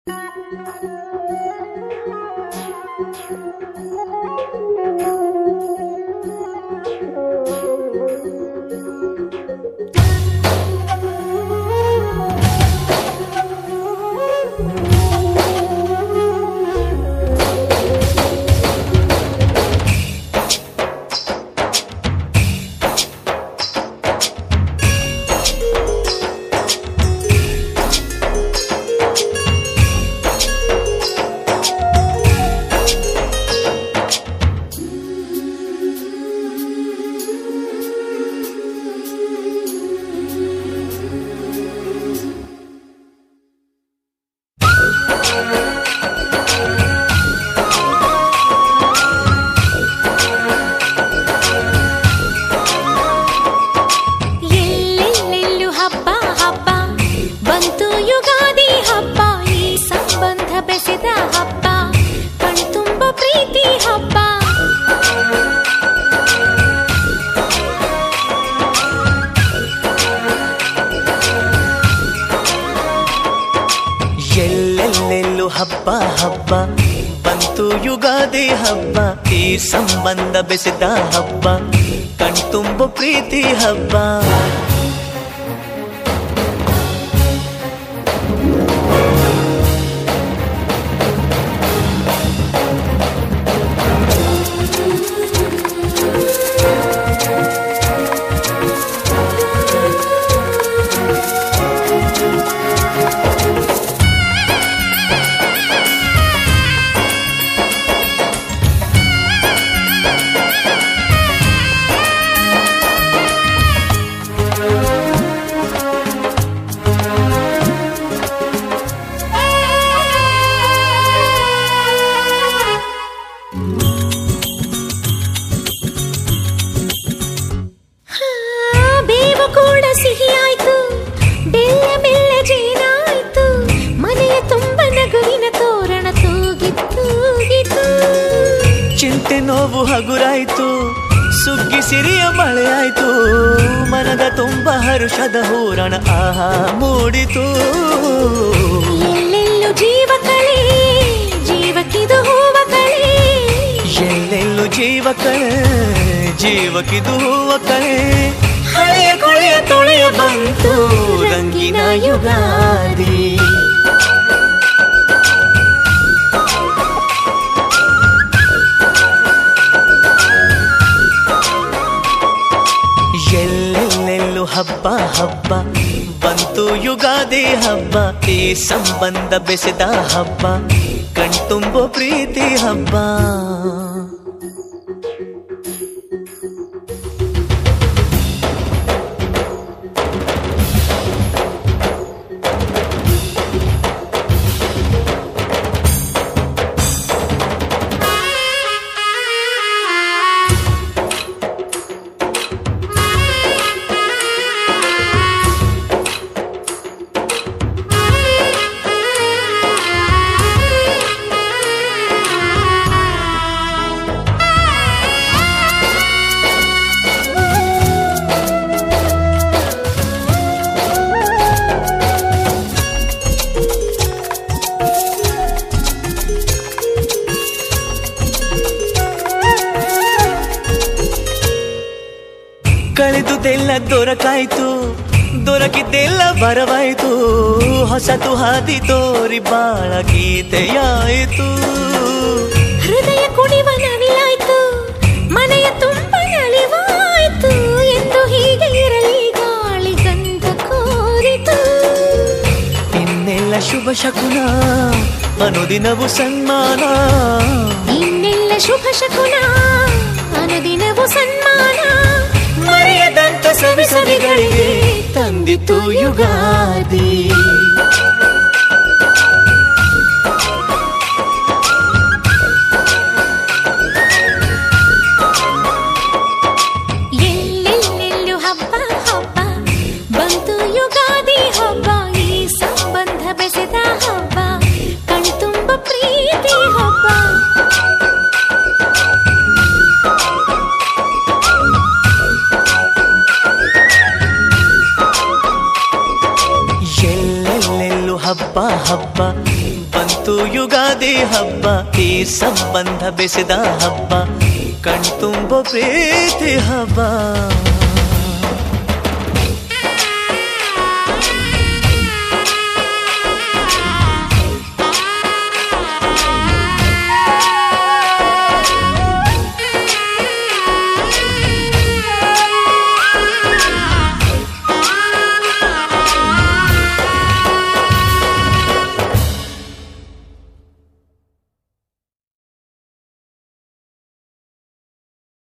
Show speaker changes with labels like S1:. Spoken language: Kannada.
S1: ಎಲ್ಲೆಲ್ಲೆಲ್ಲೂ ಹಬ್ಬ ಹಬ್ಬ ಬಂತು ಯುಗಾದಿ ಹಬ್ಬ ಈ ಸಂಬಂಧ ಬೆಸೆದ ಹಬ್ಬ ಕಣ್ತುಂಬ ಪ್ರೀತಿ ಹಬ್ಬ
S2: ಎಲ್ಲೆಲ್ಲೆಲ್ಲೂ ಹಬ್ಬ ಹಬ್ಬ ಬಂತು ಯುಗಾದಿ ಹಬ್ಬ ಈ ಸಂಬಂಧ ಬೆಸೆದ ಹಬ್ಬ ಕಣ್ತುಂಬ ಪ್ರೀತಿ ಹಬ್ಬ
S1: ಹಾ, ಬೇವು ಕೂಡ ಸಿಹಿಯಾಯ್ತು ಬೆಲ್ಲ ಬೆಲ್ಲ ಜೇನಾಯ್ತು ಮನೆಯ ತುಂಬ ನಗುವಿನ ತೋರಣ ತೂಗಿತ್ತು ತೂಗಿತು
S2: ಚಿಂತೆ ನೋವು ಹಗುರಾಯ್ತು ಸುಗ್ಗಿ ಸಿರಿಯ ಮಳೆಯಾಯ್ತು ಮನದ ತುಂಬ ಹರುಷದ ಹೂರಣ ಆಹಾ ಮೂಡಿತು
S1: ಎಲ್ಲೆಲ್ಲೂ ಜೀವ ಕಳೆ ಜೀವಕ್ಕಿದು ಹೂವ ಕಳೆ
S2: ಎಲ್ಲೆಲ್ಲೂ ಜೀವ ಕಳೆ ಜೀವಕ್ಕಿದು ಹೂವ ಕಳೆ ಹಳೆಯ ಕೊಳೆಯ ತೊಳೆಯ ಬಂತು ರಂಗಿನ ಯುಗಾದಿ ಎಲ್ಲೆಲ್ಲೆಲ್ಲೂ ಹಬ್ಬ ಹಬ್ಬ ಬಂತು ಯುಗಾದಿ ಹಬ್ಬ ಈ ಸಂಬಂಧ ಬೆಸೆದ ಹಬ್ಬ ಕಣ್ತುಂಬೋ ಪ್ರೀತಿ ಹಬ್ಬ ಕಳೆದುದೆಲ್ಲ ದೊರಕಾಯ್ತು ದೊರಕಿದ್ದೆಲ್ಲ ಬರವಾಯ್ತು ಹೊಸತು ಹಾದಿ ತೋರಿ ಬಾಳ ಗೀತೆಯಾಯಿತು
S1: ಹೃದಯ ಕುಣಿವ ನವಿಲಾಯ್ತು ಮನೆಯ ತುಂಬ ನಲಿವಾಯ್ತು ಎಂದು ಹೀಗೆ ಇರಲಿ ಗಾಳಿ ಗಂಧ ಕೋರಿತು
S2: ಇನ್ನೆಲ್ಲ ಶುಭ ಶಕುನ ಅನುದಿನವು ಸನ್ಮಾನ
S1: ಇನ್ನೆಲ್ಲ ಶುಭ ಶಕುನ ಅನುದಿನವು ಸನ್ಮಾನ
S2: ಮರೆಯದಂತ ಸವಿ ಸವಿಗಳಿಗೆ ತಂದಿತು ಯುಗಾದಿ
S1: ಎಲ್ಲೆಲ್ಲೆಲ್ಲೂ ಹಬ್ಬ ಹಬ್ಬ ಬಂತು ಯುಗಾದಿ ಹಬ್ಬ ಈ ಸಂಬಂಧ ಬೆಸೆದ ಹಬ್ಬ ಕಣ್ತುಂಬ ಪ್ರೀತಿ ಹಬ್ಬ
S2: ಎಲ್ಲೆಲ್ಲೆಲ್ಲೂ ಹಬ್ಬ ಹಬ್ಬ ಬಂತು ಯುಗಾದಿ ಹಬ್ಬ ಈ ಸಂಬಂಧ ಬೆಸೆದ ಹಬ್ಬ ಕಣ್ತುಂಬ ಪ್ರೀತಿ ಹಬ್ಬ